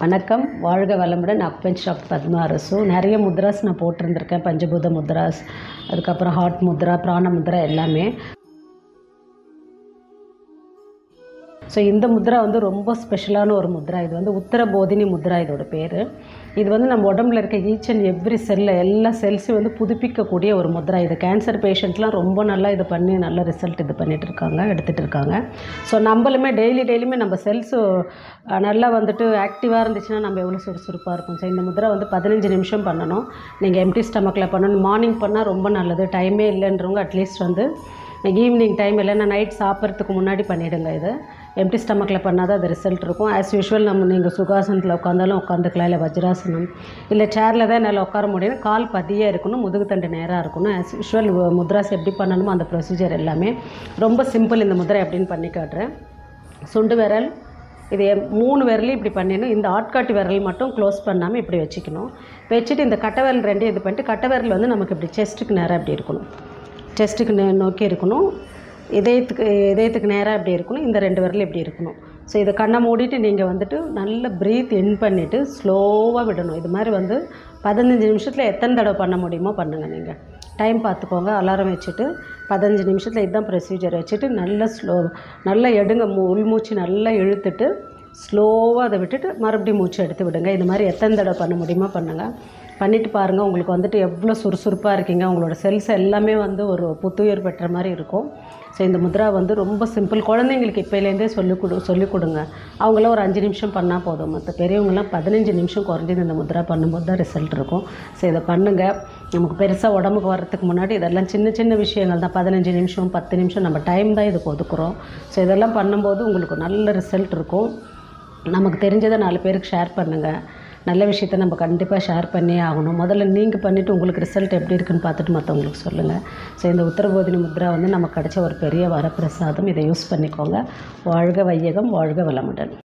வணக்கம் வாழ்க வளமுடன் அக்பெஞ்ச் டாக்டர் பத்மா அரசு நிறைய முத்ராஸ் நான் போட்டிருந்திருக்கேன் பஞ்சபூத முத்ராஸ் அதுக்கப்புறம் ஹார்ட் முத்ரா பிராண முத்ரா எல்லாமே ஸோ இந்த முத்ரா வந்து ரொம்ப ஸ்பெஷலான ஒரு முத்ரா இது வந்து உத்தர போதினி முத்ரா இதோட பேர் இது வந்து நம்ம உடம்புல இருக்க ஈச் அண்ட் எவ்ரி செல்லை எல்லா செல்ஸையும் வந்து புதுப்பிக்கக்கூடிய ஒரு முத்ரா இது கேன்சர் பேஷண்ட்லாம் ரொம்ப நல்லா இது பண்ணி நல்ல ரிசல்ட் இது பண்ணிட்டு இருக்காங்க எடுத்துகிட்டு இருக்காங்க ஸோ நம்மளுமே டெய்லி டெய்லியுமே நம்ம செல்ஸ் நல்லா வந்துட்டு ஆக்டிவாக இருந்துச்சுன்னா நம்ம எவ்வளோ சுறுசுறுப்பாக இருக்கும் ஸோ இந்த முத்ரா வந்து பதினஞ்சு நிமிஷம் பண்ணணும் நீங்கள் எம்டி ஸ்டமக்கில் பண்ணணும் மார்னிங் பண்ணால் ரொம்ப நல்லது டைமே இல்லைன்றவங்க அட்லீஸ்ட் வந்து ஈவினிங் டைம் இல்லைன்னா நைட் சாப்பிட்றதுக்கு முன்னாடி பண்ணிவிடுங்க இது எம்டி ஸ்டமக்கில் பண்ணால் தான் அது ரிசல்ட் இருக்கும் ஆஸ் யூஷுவல் நம்ம நீங்கள் சுகாசனத்தில் உட்காந்தாலும் உட்காந்துக்கலாம் இல்லை வஜ்ராசனம் இல்லை சேரில் தான் என்னால் உட்கார முடியும் கால் பதியாக இருக்கணும் முதுகு தண்டு நேராக இருக்கணும் ஆஸ் யூஷுவல் முத்ராஸ் எப்படி பண்ணணுமோ அந்த ப்ரொசீஜர் எல்லாமே ரொம்ப சிம்பிள் இந்த முத்ரை எப்படின்னு பண்ணி காட்டுறேன் சுண்டு விரல் இது எ- மூணு விரலையும் இப்படி பண்ணிடணும் இந்த ஆட்காட்டி விரல் மட்டும் க்ளோஸ் பண்ணாமல் இப்படி வச்சுக்கணும் வச்சுட்டு இந்த கட்டை விரல் ரெண்டையும் இது பண்ணிட்டு கட்டை விரல் வந்து நமக்கு இப்படி செஸ்ட்டுக்கு நேராக இப்படி இருக்கணும் செஸ்ட்டுக்கு நே நோக்கி இருக்கணும் இதயத்துக்கு இதயத்துக்கு நேராக இப்படி இருக்கணும் இந்த ரெண்டு விரல் இப்படி இருக்கணும் ஸோ இதை கண்ணை மூடிட்டு நீங்கள் வந்துட்டு நல்ல ப்ரீத் இன் பண்ணிவிட்டு ஸ்லோவாக விடணும் இது மாதிரி வந்து பதினஞ்சு நிமிஷத்தில் எத்தனை தடவை பண்ண முடியுமோ பண்ணுங்கள் நீங்கள் டைம் பார்த்துக்கோங்க அலாரம் வச்சுட்டு பதினஞ்சு நிமிஷத்தில் இதுதான் ப்ரொசீஜர் வச்சுட்டு நல்ல ஸ்லோ நல்லா எடுங்க மூ உள்மூச்சு நல்லா இழுத்துட்டு ஸ்லோவாக அதை விட்டுட்டு மறுபடியும் மூச்சு எடுத்து விடுங்க இது மாதிரி எத்தனை தடவை பண்ண முடியுமோ பண்ணுங்கள் பண்ணிட்டு பாருங்கள் உங்களுக்கு வந்துட்டு எவ்வளோ சுறுசுறுப்பாக இருக்கீங்க உங்களோட செல்ஸ் எல்லாமே வந்து ஒரு புத்துயிர் பெற்ற மாதிரி இருக்கும் ஸோ இந்த முத்ரா வந்து ரொம்ப சிம்பிள் குழந்தைங்களுக்கு இப்போலேருந்தே சொல்லிக் கொடு சொல்லிக் கொடுங்க அவங்களாம் ஒரு அஞ்சு நிமிஷம் பண்ணால் போதும் மற்ற பெரியவங்களாம் பதினஞ்சு நிமிஷம் குறைஞ்சது இந்த முத்ரா பண்ணும்போது தான் ரிசல்ட் இருக்கும் ஸோ இதை பண்ணுங்கள் நமக்கு பெருசாக உடம்புக்கு வர்றதுக்கு முன்னாடி இதெல்லாம் சின்ன சின்ன விஷயங்கள் தான் பதினஞ்சு நிமிஷம் பத்து நிமிஷம் நம்ம டைம் தான் இதுக்கு ஒதுக்குறோம் ஸோ இதெல்லாம் பண்ணும்போது உங்களுக்கு நல்ல ரிசல்ட் இருக்கும் நமக்கு தெரிஞ்சதை நாலு பேருக்கு ஷேர் பண்ணுங்கள் நல்ல விஷயத்த நம்ம கண்டிப்பாக ஷேர் பண்ணியே ஆகணும் முதல்ல நீங்கள் பண்ணிவிட்டு உங்களுக்கு ரிசல்ட் எப்படி இருக்குன்னு பார்த்துட்டு மற்றவங்களுக்கு சொல்லுங்கள் ஸோ இந்த உத்தரபோதினி முத்ரா வந்து நமக்கு கிடைச்ச ஒரு பெரிய வரப்பிரசாதம் இதை யூஸ் பண்ணிக்கோங்க வாழ்க வையகம் வாழ்க வளமுடன்